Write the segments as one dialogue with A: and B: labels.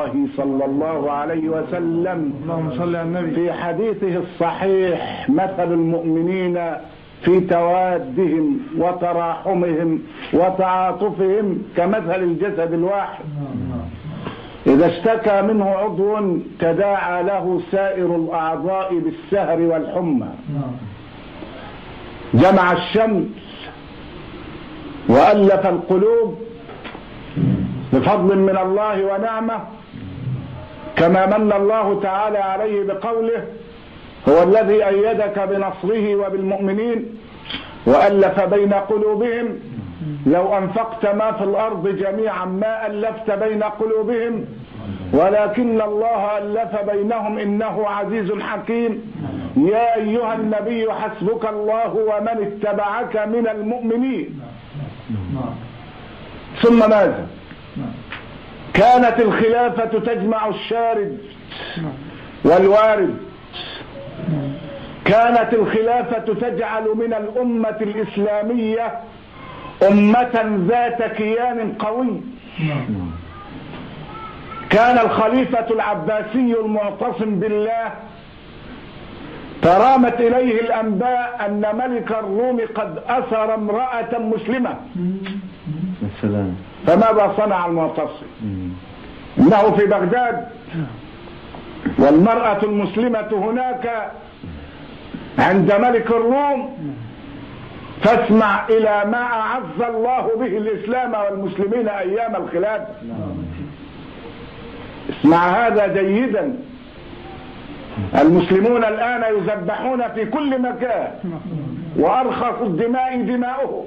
A: الله صلى الله عليه وسلم
B: اللهم صل على النبي
A: في حديثه الصحيح مثل المؤمنين في توادهم وتراحمهم وتعاطفهم كمثل الجسد الواحد إذا اشتكى منه عضو تداعى له سائر الأعضاء بالسهر والحمى جمع الشمس وألف القلوب بفضل من الله ونعمة كما من الله تعالى عليه بقوله هو الذي أيدك بنصره وبالمؤمنين وألف بين قلوبهم لو أنفقت ما في الأرض جميعا ما ألفت بين قلوبهم ولكن الله ألف بينهم إنه عزيز حكيم يا أيها النبي حسبك الله ومن اتبعك من المؤمنين ثم ماذا كانت الخلافة تجمع الشارد والوارد كانت الخلافة تجعل من الأمة الإسلامية أمة ذات كيان قوي كان الخليفة العباسي المعتصم بالله ترامت إليه الأنباء أن ملك الروم قد أسر امرأة مسلمة
C: السلام
A: فماذا صنع المعتصم إنه في بغداد والمرأة المسلمة هناك عند ملك الروم فاسمع إلى ما أعز الله به الإسلام والمسلمين أيام الخلافة اسمع هذا جيدا المسلمون الآن يذبحون في كل مكان وأرخص الدماء دماؤهم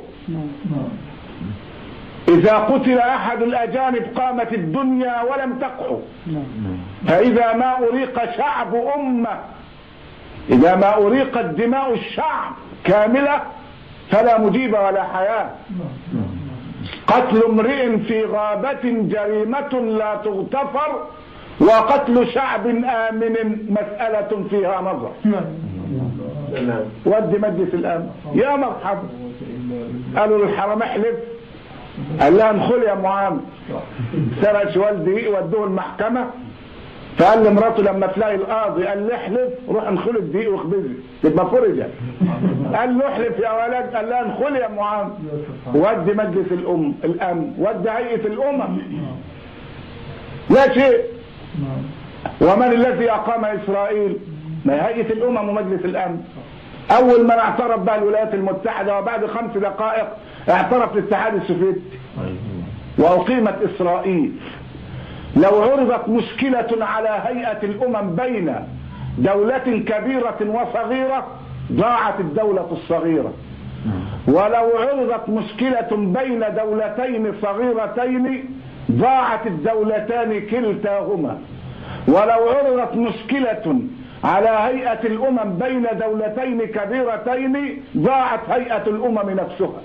A: إذا قتل أحد الأجانب قامت الدنيا ولم تقع فإذا ما أريق شعب أمة إذا ما أريقت دماء الشعب كاملة فلا مجيب ولا حياة قتل امرئ في غابة جريمة لا تغتفر وقتل شعب آمن مسألة فيها نظر ودي مجلس الأمن يا مرحبا قالوا للحرم احلف قال لها انخل يا معاذ سرش والدي ودوه المحكمة فقال لمراته لما تلاقي القاضي قال لي احلف روح انخل الدقيق واخبزي تبقى فرجت قال له احلف يا ولد قال لها انخل يا معاذ ودي مجلس الام الامن ودي هيئه الامم لا شيء ومن الذي اقام اسرائيل ما هيئه الامم ومجلس الامن اول من اعترف بها الولايات المتحده وبعد خمس دقائق اعترف الاتحاد السوفيتي واقيمت اسرائيل لو عرضت مشكلة على هيئة الامم بين دولة كبيرة وصغيرة ضاعت الدولة الصغيرة ولو عرضت مشكلة بين دولتين صغيرتين ضاعت الدولتان كلتاهما ولو عرضت مشكلة على هيئة الأمم بين دولتين كبيرتين ضاعت هيئة الأمم نفسها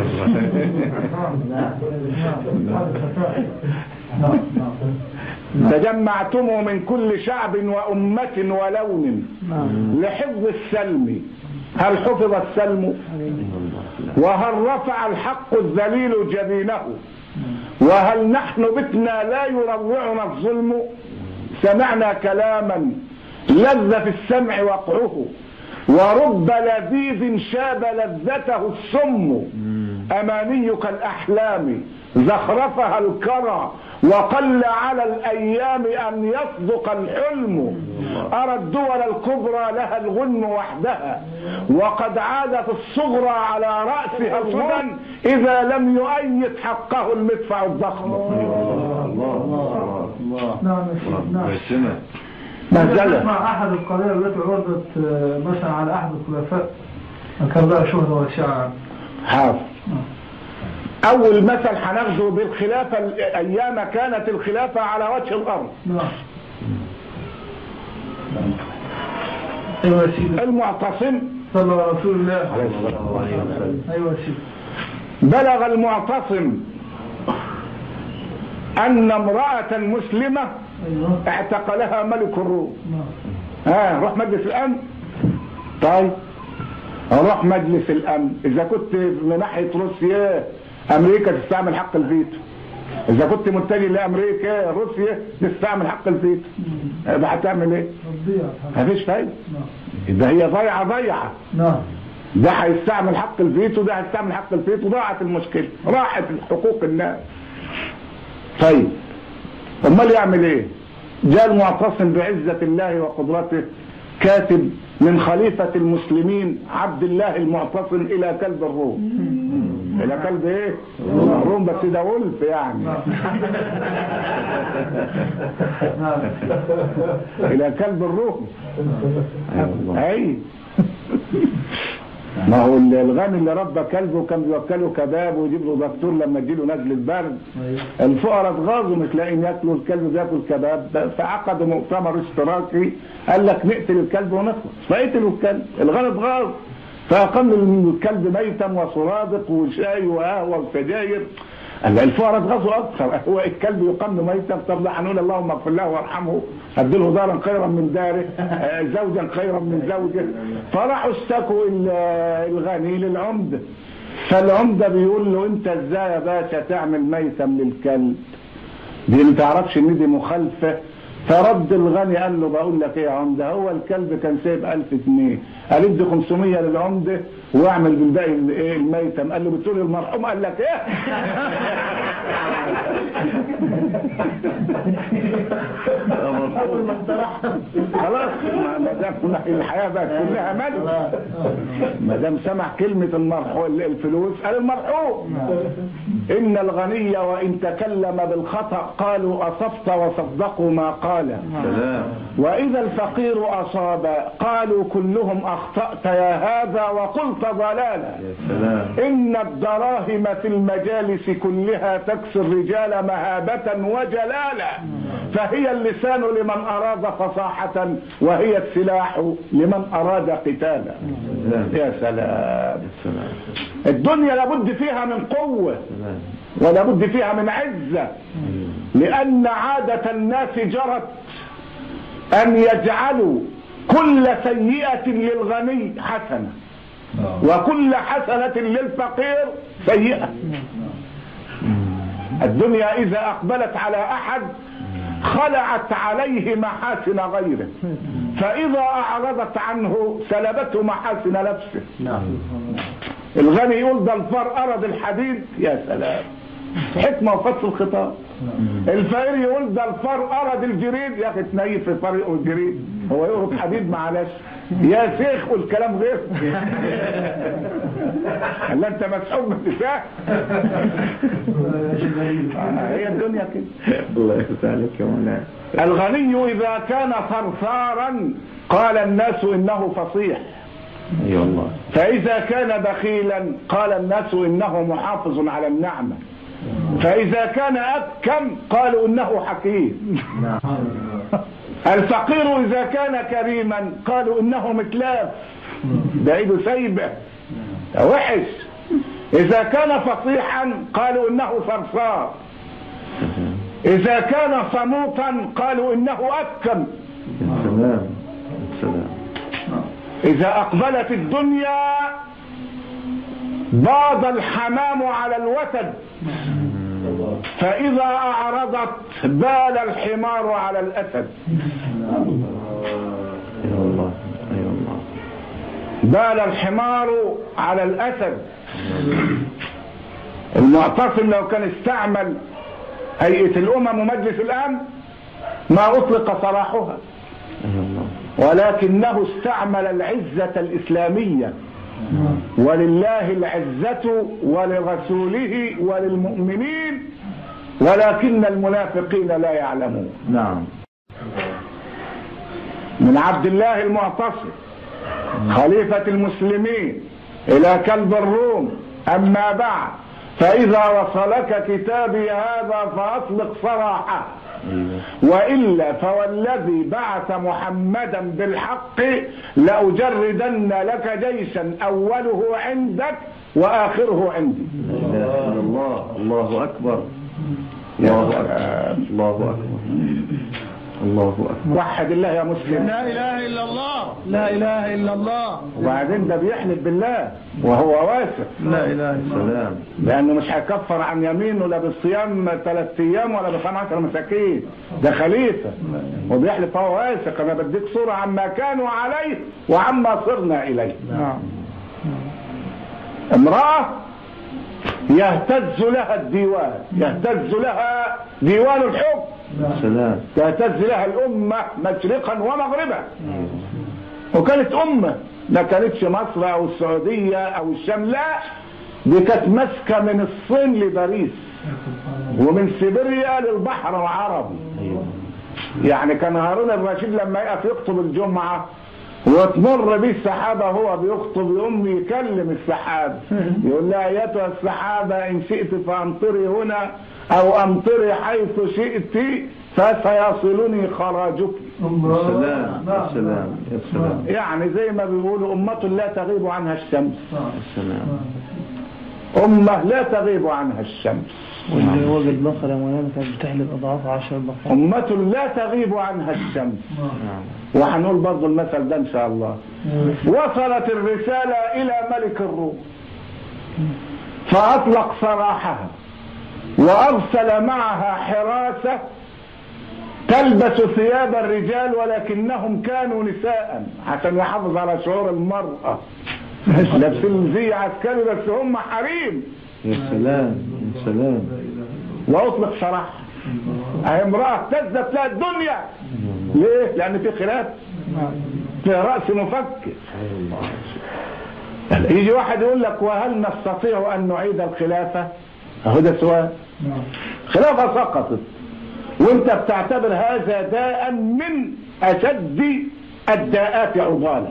A: تجمعتم من كل شعب وأمة ولون لحفظ السلم هل حفظ السلم وهل رفع الحق الذليل جبينه وهل نحن بتنا لا يروعنا الظلم سمعنا كلاما لذ في السمع وقعه ورب لذيذ شاب لذته السم أماني كالأحلام زخرفها الكرى وقل على الأيام أن يصدق الحلم أرى الدول الكبرى لها الغنم وحدها وقد عادت الصغرى على رأسها الغنم إذا لم يؤيد حقه المدفع الضخم
B: نعم يا شيخ نعم
A: مهزلة
B: اسمع أحد القضايا التي عرضت آه، مثلا على أحد الخلفاء كان لها شهرة وشعر
A: حاضر اول مثل هناخده بالخلافة ايام كانت الخلافة على وجه الارض
B: نعم أيوة يا سيدي
A: المعتصم
B: صلى على رسول الله أيوة يا سيدي
A: بلغ المعتصم ان امرأة مسلمة
B: أيوة
A: اعتقلها ملك الروم
B: نعم
A: ها روح مجلس الامن طيب روح مجلس الامن اذا كنت من ناحية روسيا امريكا تستعمل حق الفيتو اذا كنت متجه لامريكا روسيا تستعمل حق الفيتو يبقى هتعمل ايه
B: تضيع
A: مفيش فايده
B: نعم
A: ده هي ضايعه ضايعه
B: نعم
A: ده هيستعمل حق الفيتو ده هيستعمل حق الفيتو ضاعت المشكله راحت حقوق الناس طيب امال يعمل ايه جاء المعتصم بعزة الله وقدرته كاتب من خليفة المسلمين عبد الله المعتصم الى كلب الروم الى كلب ايه الروم بس ده ولف يعني
B: نعم
A: الى كلب الروم اي ما هو الغني اللي ربى كلبه كان بيوكله كباب ويجيب له دكتور لما تجيله نزله برد الفقراء اتغاظوا مش لاقيين ياكلوا الكلب بياكل كباب فعقدوا مؤتمر اشتراكي قال لك نقتل الكلب ونخلص فقتلوا الكلب الغني اتغاظ فاقام الكلب ميتا وسرادق وشاي وقهوه وسجاير قال الفقراء اتغاظوا اكثر هو الكلب يقام ميتا طب ده هنقول اللهم اغفر له وارحمه اديله دارا خيرا من داره آه، زوجا خيرا من زوجه فراحوا اشتكوا ال- الغني للعمده فالعمده بيقول له انت ازاي يا باشا تعمل ميتم للكلب دي ما تعرفش ان دي مخالفه فرد الغني قال له بقول لك ايه يا عمده هو الكلب كان سايب 1000 جنيه قال ادي 500 للعمده واعمل بالباقي ال- ايه الميتم قال له بتقول المرحوم قال لك ايه خلاص ما ما دام الحياه بقت كلها مال ما دام سمع كلمه المرحوم الفلوس قال المرحوم ان الغني وان تكلم بالخطا قالوا اصبت وصدقوا ما قال
C: سلام
A: واذا الفقير اصاب قالوا كلهم اخطات يا هذا وقلت ضلالا
C: يا سلام
A: إن الدراهم في المجالس كلها تكسي الرجال مهابة وجلالا فهي اللسان لمن أراد فصاحة وهي السلاح لمن أراد قتالا
C: سلام
A: يا سلام
C: يا سلام
A: الدنيا لابد فيها من قوة
C: سلام
A: ولابد فيها من عزة لأن عادة الناس جرت أن يجعلوا كل سيئة للغني حسنة وكل حسنة للفقير سيئة الدنيا إذا أقبلت على أحد خلعت عليه محاسن غيره فإذا أعرضت عنه سلبته محاسن نفسه الغني يقول ده الفار أرد الحديد يا سلام حكمة وفصل الخطاب الفقير يقول ده الفار أرد الجريد يا أخي تنيف في طريقه الجريد هو يقرد حديد معلش يا شيخ والكلام غير هل انت مسؤول من النساء هي الدنيا كده
C: الله يفتح عليك يا مولانا
A: الغني إذا كان ثرثارا قال الناس إنه فصيح
C: اي والله
A: فإذا كان بخيلا قال الناس إنه محافظ على النعمة فإذا كان أبكم قالوا إنه حكيم الفقير إذا كان كريما قالوا إنه متلاف ده إيده سايبة ده وحش إذا كان فصيحا قالوا إنه صرصار إذا كان صموتا قالوا إنه أبكم
C: يا سلام يا سلام
A: إذا أقبلت الدنيا باض الحمام على الوتد فإذا أعرضت بال الحمار على الأسد
C: اي والله اي والله
A: بال الحمار على الأسد المعتصم لو كان استعمل هيئة الأمم ومجلس الأمن ما أطلق سراحها
C: اي والله
A: ولكنه استعمل العزة الإسلامية ولله العزة ولرسوله وللمؤمنين ولكن المنافقين لا يعلمون
C: نعم
A: من عبد الله المعتصم خليفة المسلمين إلى كلب الروم أما بعد فإذا وصلك كتابي هذا فأطلق سراحه
C: ايوه
A: وإلا فوالذي بعث محمدا بالحق لأجردن لك جيشا أوله عندك وآخره عندي
C: لا اله الا الله الله اكبر الله اكبر الله اكبر الله أكبر
A: وحد الله يا مسلم
B: لا اله الا الله لا اله الا الله
A: وبعدين ده بيحلف بالله وهو واثق
B: لا اله الا الله
C: سلام
A: لانه مش هيكفر عن يمينه لا بالصيام ثلاث ايام ولا بصيام 10 مساكين ده خليفه وبيحلف هو واثق انا بديك صوره عما كانوا عليه وعما صرنا اليه
B: نعم
A: امراه يهتز لها الديوان يهتز لها ديوان الحب
C: سلام
A: تهتز لها الامه مشرقا ومغربا وكانت امه ما كانتش مصر او السعوديه او الشام لا دي كانت ماسكه من الصين لباريس ومن سيبيريا للبحر العربي يعني كان هارون الرشيد لما يقف يخطب الجمعه وتمر بيه السحابة هو بيخطب يقوم يكلم السحابة يقول لها ايتها السحابة ان شئت فامطري هنا او امطري حيث شئت فسيصلني خراجك
C: سلام يا سلام يا سلام
A: يعني زي ما بيقولوا أمة لا تغيب عنها الشمس
C: يا سلام
A: أمة لا تغيب عنها الشمس
D: واللي وجد بقرة مولانا كانت بتحلب أضعاف عشر بقرات
A: أمة لا تغيب عنها الشمس
C: نعم
A: وهنقول برضو المثل ده إن شاء الله وصلت الرسالة إلى ملك الروم فأطلق سراحها وأرسل معها حراسة تلبس ثياب الرجال ولكنهم كانوا نساء عشان يحافظ على شعور المرأة لابسين زي عسكري بس هم حريم
C: يا سلام يا سلام
A: واطلق سراحها أهي امرأة اهتزت لها الدنيا ليه؟ لأن في خلاف في رأس مفكر يجي واحد يقول لك وهل نستطيع أن نعيد الخلافة؟ أهو ده سؤال خلافة سقطت وانت بتعتبر هذا داء من أشد الداءات عضالا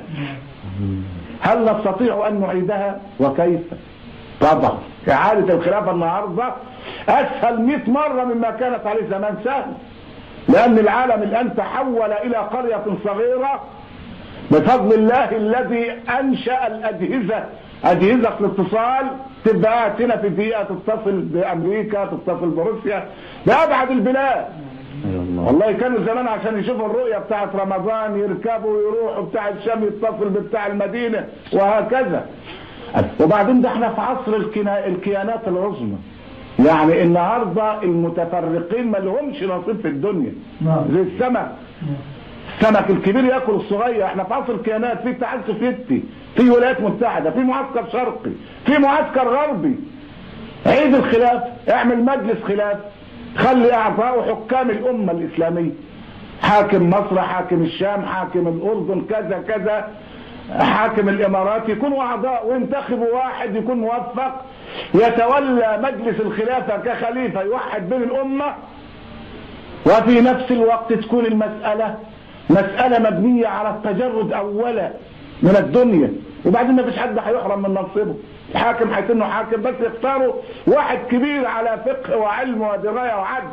A: هل نستطيع أن نعيدها وكيف طبعا إعادة الخلافة النهاردة أسهل 100 مرة مما كانت عليه زمان سهل لأن العالم الآن تحول إلى قرية صغيرة بفضل الله الذي أنشأ الأجهزة أجهزة الاتصال تبقى قاعد هنا في دقيقة تتصل بأمريكا تتصل بروسيا بأبعد البلاد
C: يا الله
A: والله كانوا زمان عشان يشوفوا الرؤية بتاعت رمضان يركبوا ويروحوا بتاع الشام يتصل بتاع المدينة وهكذا وبعدين ده احنا في عصر الكنا- الكيانات العظمى يعني النهاردة المتفرقين ما لهمش نصيب في الدنيا
B: نعم.
A: زي السمك السمك الكبير ياكل الصغير احنا في عصر الكيانات في اتحاد سوفيتي في ولايات متحدة في معسكر شرقي في معسكر غربي عيد الخلاف اعمل مجلس خلاف خلي اعضاء حكام الامة الاسلامية حاكم مصر حاكم الشام حاكم الاردن كذا كذا حاكم الامارات يكونوا اعضاء وانتخبوا واحد يكون موفق يتولى مجلس الخلافة كخليفة يوحد بين الامة وفي نفس الوقت تكون المسألة مسألة مبنية على التجرد أولا من الدنيا وبعدين ما فيش حد هيحرم من منصبه الحاكم هيكون حاكم بس يختاروا واحد كبير على فقه وعلم ودراية وعدل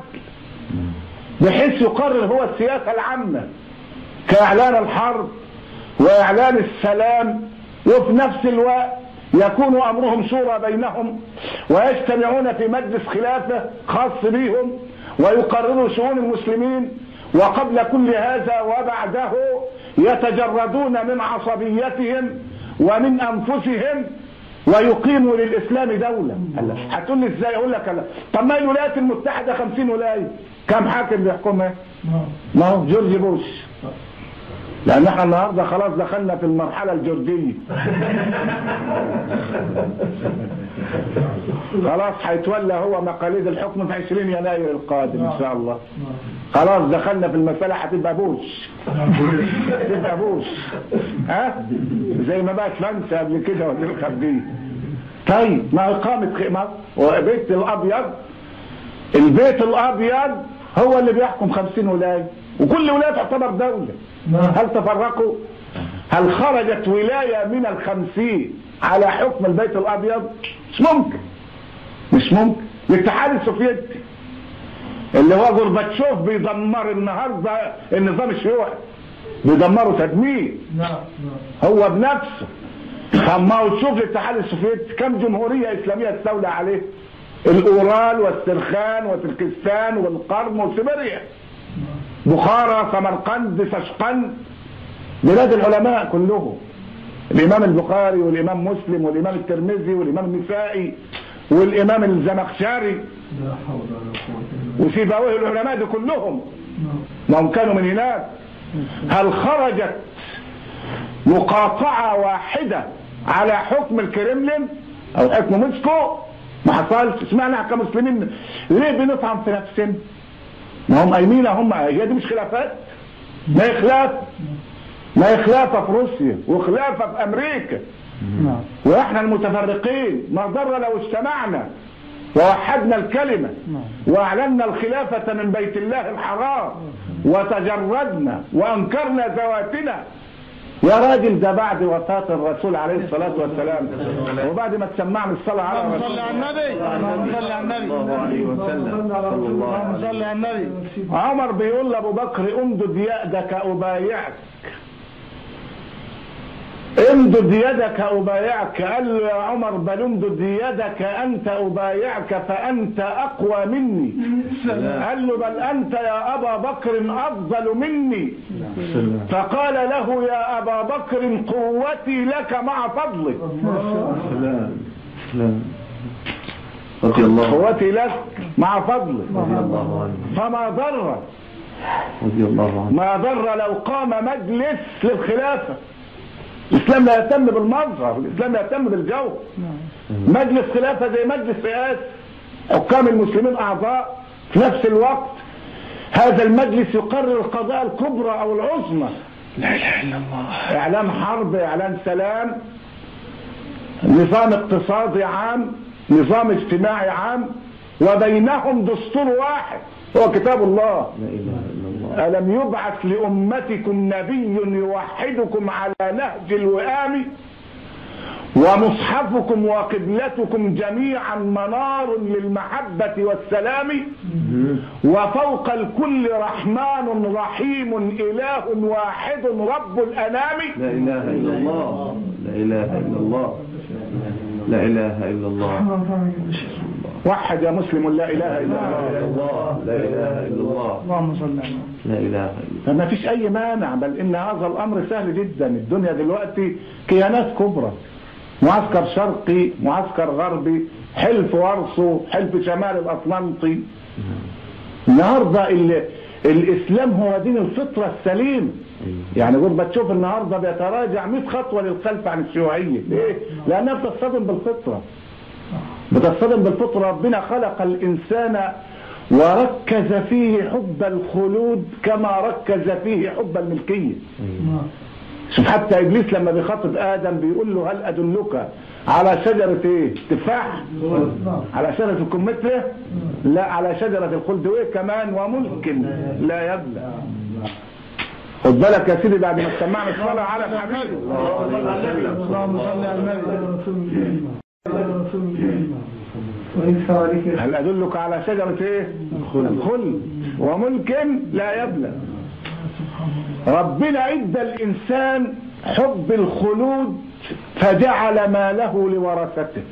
A: بحيث يقرر هو السياسة العامة كإعلان الحرب وإعلان السلام وفي نفس الوقت يكون أمرهم شورى بينهم ويجتمعون في مجلس خلافة خاص بهم ويقرروا شؤون المسلمين وقبل كل هذا وبعده يتجردون من عصبيتهم ومن أنفسهم ويقيموا للإسلام دولة هلا هتقول لي ازاي اقول لك هلا طب ما الولايات المتحدة 50 ولاية كم حاكم بيحكمها
B: نعم.
A: ما هو جورج بوش لان احنا النهارده خلاص دخلنا في المرحله الجورجيه خلاص هيتولى هو مقاليد الحكم في 20 يناير القادم ان شاء الله خلاص دخلنا في المساله هتبقى بوش هتبقى بوش ها زي ما بقت فرنسا قبل كده ولا الخارجيه طيب ما اقامه خ- ما البيت الابيض البيت الابيض هو اللي بيحكم 50 ولايه وكل ولايه تعتبر دوله
B: نعم.
A: هل تفرقوا هل خرجت ولايه من الخمسين على حكم البيت الابيض مش ممكن مش ممكن الاتحاد السوفيتي اللي هو غورباتشوف بيدمر النهارده النظام الشيوعي بيدمره تدمير
B: نعم نعم
A: هو بنفسه اما تشوف الاتحاد السوفيتي كم جمهورية اسلامية استولى عليه الاورال والسرخان وتركستان والقرم وسيبيريا بخارى سمرقند سشقند بلاد العلماء كلهم الامام البخاري والامام مسلم والامام الترمذي والامام النسائي والامام الزمخشري
B: لا حول ولا قوة إلا بالله
A: وسيبويه العلماء دي كلهم
B: نعم.
A: ما هم كانوا من هناك هل خرجت مقاطعة واحدة على حكم الكرملين او حكم موسكو ما حصلش اسمعنا كمسلمين ليه بنطعن في نفسنا ما هم قايمين هم هي دي مش خلافات ما هي خلاف ما هي خلافة في روسيا وخلافة في امريكا
D: نعم
A: واحنا المتفرقين ما ضر لو اجتمعنا ووحدنا الكلمة
D: نعم
A: واعلنا الخلافة من بيت الله الحرام وتجردنا وانكرنا ذواتنا يا راجل ده بعد وفاة الرسول عليه الصلاة والسلام وبعد ما تسمعنا الصلاة على
D: اللهم
A: الرسول
D: صل على النبي اللهم صل على النبي
C: الله عليه وسلم صلى الله عليه
D: اللهم
C: وسلم
D: صل على النبي
A: عمر بيقول لابو بكر امدد يدك ابايعك امدد يدك ابايعك قال له يا عمر بل امدد يدك انت ابايعك فانت اقوى مني قال له بل انت يا ابا بكر افضل مني
C: سلام
A: فقال له يا ابا بكر قوتي لك مع فضلك
C: سلام سلام رضي الله
A: قوتي لك مع فضلك
C: رضي الله عنه
A: فما ضر
C: رضي الله عنه
A: ما ضر لو قام مجلس للخلافة الإسلام لا يهتم بالمظهر الإسلام يهتم بالجو مجلس خلافة زي مجلس رئاسة حكام المسلمين أعضاء في نفس الوقت هذا المجلس يقرر القضايا الكبرى أو العظمى
D: لا اله الا الله
A: إعلان حرب إعلان سلام نظام اقتصادي عام نظام اجتماعي عام وبينهم دستور واحد هو كتاب الله
C: لا اله الا الله
A: ألم يبعث لأمتكم نبي يوحدكم على نهج الوئام ومصحفكم وقبلتكم جميعا منار للمحبة والسلام وفوق الكل رحمن رحيم إله واحد رب الأنام
C: لا اله الا الله لا اله الا الله لا اله الا الله
A: وحد يا مسلم لا إله إلا
C: لا
A: الله
C: الله لا اله الا الله
D: اللهم صل على النبي
C: لا اله الا
A: فما فيش أي مانع بل إن هذا الأمر سهل جدا الدنيا دلوقتي كيانات كبرى معسكر شرقي معسكر غربي حلف ورصو حلف شمال الأطلنطي النهاردة ال- الإسلام هو دين الفطرة السليم يعني قول بتشوف النهاردة بيتراجع 100 خطوة للخلف عن الشيوعية ليه؟ لأنها بتصطدم بالفطرة بتصطدم بالفطرة ربنا خلق الإنسان وركز فيه حب الخلود كما ركز فيه حب الملكية
B: نعم.
A: شوف حتى إبليس لما بيخاطب آدم بيقول له هل أدلك على شجرة إيه؟ تفاح
B: نعم.
A: على شجرة الكمثرى لا على شجرة الخلد وإيه كمان وملك لا يبلى خد بالك يا سيدي بعد ما سمعنا الصلاة على الحبيب
D: اللهم صل على النبي
B: وإنسى عليك
A: هل أدلك على شجرة إيه؟ الخلد وملك لا يبلى ربنا ادى الإنسان حب الخلود فجعل ماله لورثته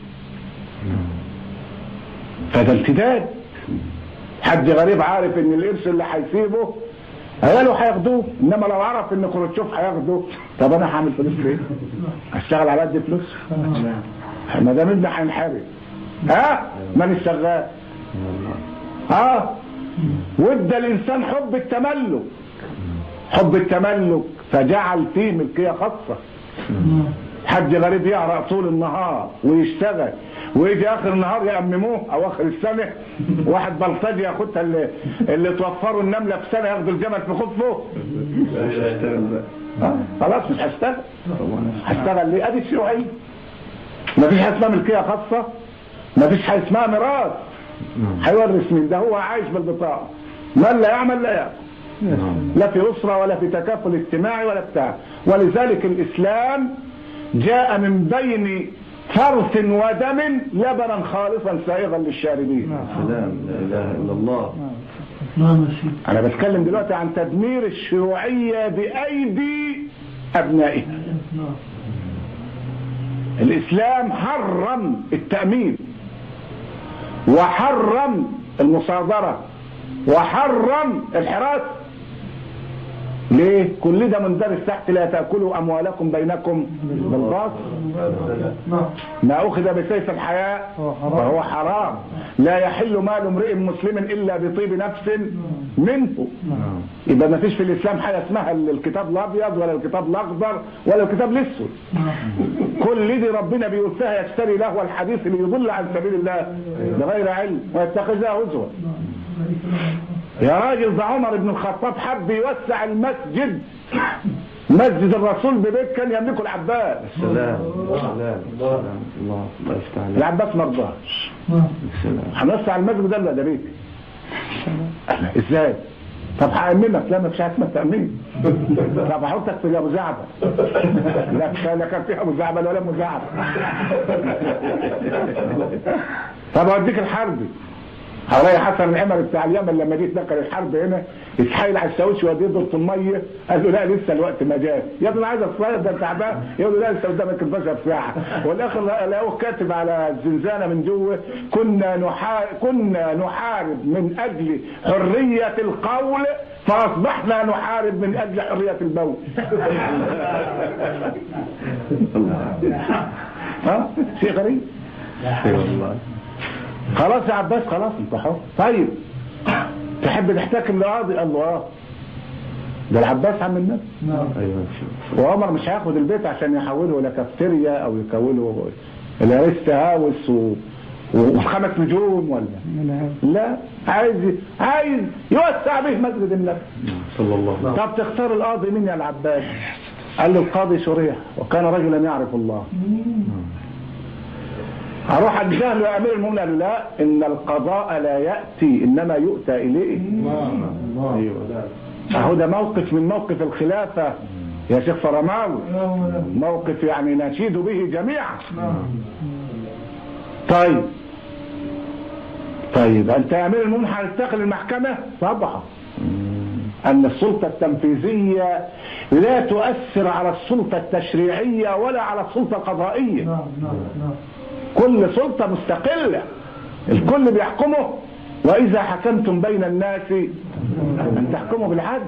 A: فده امتداد حد غريب عارف ان القرش اللي هيسيبه عياله هياخدوه انما لو عرف ان كروتشوف هياخده طب انا هعمل فلوس ليه؟ هشتغل على قد فلوس ما دام ابني هينحرق ها ماني شغال ها وادى الانسان حب التملك حب التملك فجعل فيه ملكيه خاصه حد غريب يعرق طول النهار ويشتغل ويجي اخر النهار يأمموه او اخر السنه واحد بلطجي ياخدها اللي, اللي توفروا النمله في سنه ياخدوا الجمل في خطفه
C: مش هشتغل بقى
A: آه، خلاص مش هشتغل هشتغل ليه ادي الشيوعيه مفيش حاجه اسمها ملكيه خاصه مفيش حاجه اسمها ميراث هيورث مين ده هو عايش بالبطاقه من لا يعمل لا ياكل لا في أسرة ولا في تكافل اجتماعي ولا بتاع ولذلك الإسلام جاء من بين فرث ودم لبنا خالصا سائغا للشاربين
C: سلام لا اله الا الله
B: نعم يا سيدي
A: أنا بتكلم دلوقتي عن تدمير الشيوعية بأيدي أبنائها
B: نعم
A: الإسلام حرم التأمين وحرم المصادرة وحرم الحراسة ليه كل ده مندرس تحت لا تأكلوا أموالكم بينكم بالباطل
B: نعم
A: ما أخذ بسيف الحياة
D: هو حرام.
A: فهو حرام لا يحل مال امرئ مسلم إلا بطيب نفس منه يبقى ما فيش في الإسلام حاجة اسمها الكتاب الأبيض ولا الكتاب الأخضر ولا الكتاب الأسود كل دي ربنا بيقول فيها يشتري له الحديث ليضل عن سبيل الله بغير علم ويتخذها هزوا يا راجل ده عمر بن الخطاب حب يوسع المسجد مسجد الرسول ببيت كان يملكه العباس
C: السلام السلام السلام الله الله يفتح عليك
A: العباس ما رضاش
B: نعم
C: السلام
A: هنوسع المسجد ده لا ده بيتي ازاي طب هأمنك لا ما فيش حاجه اسمها تأمين طب هحطك في ابو زعبل لا لا كان فيها ابو زعبل ولا ابو زعبل طب اوديك الحرب حوالي حسن العمر بتاع اليمن لما جيت دخل الحرب هنا اسحايل على الشاويش واديه دورة الميه قال له لا لسه الوقت ما جاش يا ابني انا عايز اتصيد ده تعبان يقول له لا لسه قدامك 12 ساعه والاخر لقوه كاتب على الزنزانه من جوه كنا نحارب كنا نحارب من اجل حريه القول فاصبحنا نحارب من اجل حريه البول ها شيء غريب
C: خير والله
A: خلاص يا عباس خلاص انت حر طيب تحب تحتكم لقاضي قال له اه ده العباس عم النبي
B: نعم
C: ايوه شوف
A: وعمر مش هياخد البيت عشان يحوله الى كافتيريا او يكوله الى ريست هاوس و... وخمس نجوم ولا لا عايز عايز يوسع به مسجد النبي
C: صلى الله عليه وسلم
A: طب تختار القاضي مين يا العباس قال له القاضي شريح وكان رجلا يعرف الله هروح اجزاه له يا امير المؤمنين قال له لا ان القضاء لا ياتي انما يؤتى اليه
C: ايوه
A: اهو ده موقف من موقف الخلافه يا شيخ فرماوي موقف يعني نشيد به جميعا طيب طيب انت يا امير المؤمنين هتنتقل المحكمه طبعا ان السلطه التنفيذيه لا تؤثر على السلطه التشريعيه ولا على السلطه القضائيه
B: نعم نعم نعم
A: كل سلطة مستقلة الكل بيحكمه وإذا حكمتم بين الناس أن تحكموا بالعدل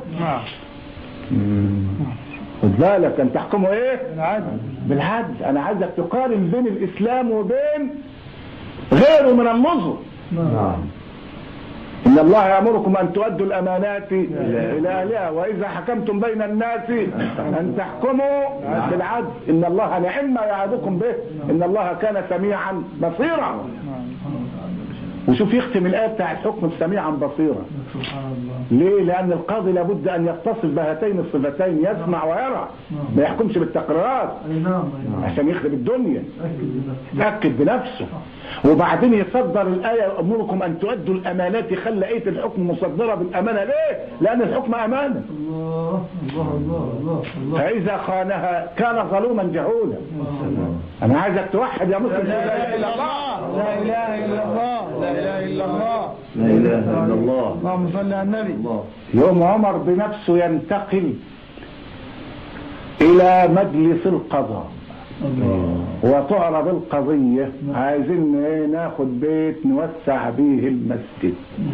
A: خد بالك أن تحكموا إيه؟
D: العدل
A: بالعدل أنا عايزك تقارن بين الإسلام وبين غيره من النظر
C: نعم
A: إن الله يأمركم أن تؤدوا الأمانات إلى أهلها وإذا حكمتم بين الناس أن تحكموا بالعدل إن الله نعم ما يعظكم به إن الله كان سميعا بصيرا وشوف يختم الآية بتاع الحكم سميعا بصيرا
B: سبحان الله
A: ليه؟ لأن القاضي لابد أن يتصف بهاتين الصفتين يسمع ويرى ما يحكمش بالتقريرات
B: اي نعم اي نعم
A: عشان يخرب الدنيا
B: اكد بنفسك
A: يتأكد بنفسه وبعدين يصدر الآية أمركم أن تؤدوا الأمانات خلى آية الحكم مصدرة بالأمانة ليه؟ لأن الحكم أمانة
B: الله الله الله الله الله
A: فإذا خانها كان ظلوما جهولا أنا عايزك توحد يا مسلم لا إله إلا الله
D: لا اله الا الله لا اله الا الله
C: لا اله الا الله
D: اللهم صل على النبي
C: الله
A: يوم عمر بنفسه ينتقل إلى مجلس القضاء
B: الله
A: وتعرض القضية عايزين ايه ناخد بيت نوسع به المسجد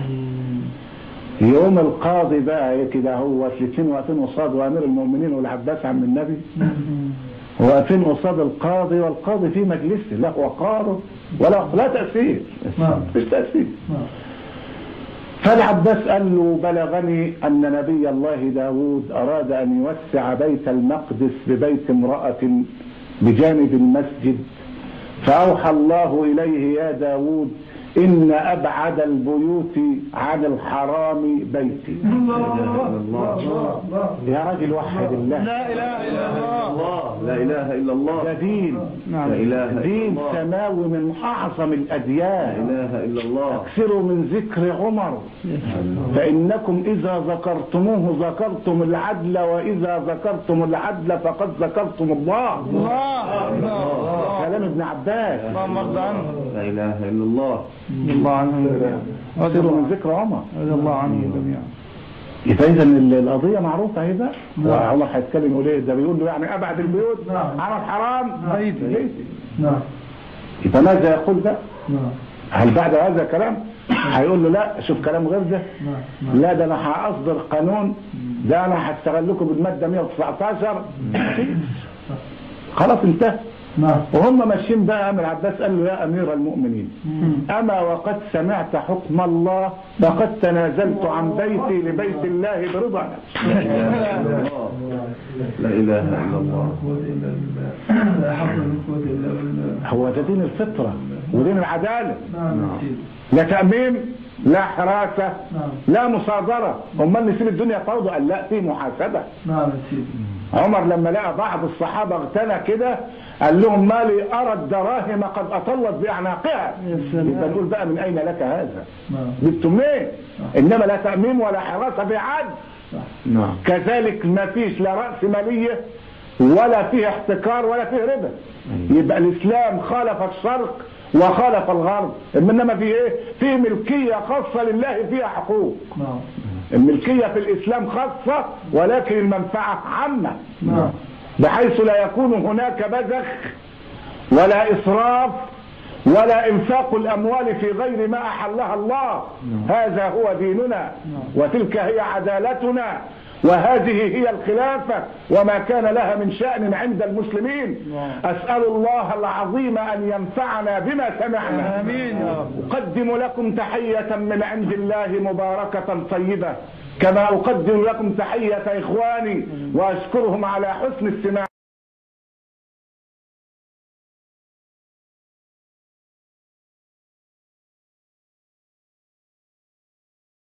A: يوم القاضي بقى ايه كده هو الاثنين واقفين قصاد وامير المؤمنين والعباس عم النبي واقفين قصاد القاضي والقاضي في مجلسه لا وقاره ولا لا تأثير
B: نعم.
A: مش تأثير
B: نعم
A: فالعباس قال له بلغني أن نبي الله داود أراد أن يوسع بيت المقدس ببيت امرأة بجانب المسجد فأوحى الله إليه يا داود إن أبعد البيوت عن الحرام بيتي
B: الله الله الله الله
A: يا راجل وحد الله
D: لا اله الا الله
C: الله لا اله الا
A: ده
C: الله
A: دين
D: نعم
C: لا اله الا
A: دين
C: الله لا
A: سماوي من أعظم الأديان
C: اله الا الله
A: اكثروا من ذكر عمر فإنكم إذا ذكرتموه ذكرتم العدل وإذا ذكرتم العدل فقد ذكرتم الله
D: الله الله
A: كلام ابن عباس
D: اللهم ارضى عنه
C: لا اله الا الله
D: رضي الله عنهم جميعا رضي
A: اكثروا من
D: الله
A: ذكر عمر
D: رضي الله عنهم جميعا
A: يبقى إذا ال- القضية معروفة اهي بقى عمر هيتكلم يقول ايه ده بيقول له يعني أبعد البيوت
B: نعم.
A: عن الحرام
D: بيتي.
A: بيتي.
B: نعم
A: يبقى ماذا يقول بقى
B: نعم
A: هل بعد هذا كلام هيقول له لا شوف كلام غير ده
B: نعم نعم
A: لا ده انا هاصدر قانون ده انا هشتغل لكم بالماده 119 خلاص انتهى
B: نعم
A: وهم ماشيين بقى امير عباس قال له يا امير المؤمنين اما وقد سمعت حكم الله فقد تنازلت عن بيتي لبيت الله برضا
C: لا إله إلا الله
B: قوة إلا بالله لا حول ولا قوة إلا بالله
A: هو ده دين الفطره ودين العداله
B: نعم يا سيدي
A: لا تامين لا حراسه
B: نعم
A: لا مصادره امال نسيب الدنيا فوضى قال لا في محاسبه
B: نعم يا سيدي
A: عمر لما لقى بعض الصحابة اغتنى كده قال لهم ما لي أرى الدراهم قد أطلت بأعناقها
D: يا سلام.
A: يبقى نقول بقى من أين لك هذا
B: نعم
A: جبتم منين إنما لا تأمين ولا حراسة بعد
C: نعم
A: كذلك ما فيش لا رأس مالية ولا فيه احتكار ولا فيه ربا يبقى الإسلام خالف الشرق وخالف الغرب إنما في إيه في ملكية خاصة لله فيها حقوق
B: نعم
A: الملكية في الإسلام خاصة ولكن المنفعة عامة
B: نعم
A: بحيث لا يكون هناك بذخ ولا إسراف ولا إنفاق الأموال في غير ما أحلها الله هذا هو ديننا وتلك هي عدالتنا وهذه هي الخلافة وما كان لها من شأن عند المسلمين أسأل الله العظيم أن ينفعنا بما سمعنا
D: آمين يا رب.
A: أقدم لكم تحية من عند الله مباركة طيبة كما أقدم لكم تحية إخواني وأشكرهم على حسن استماع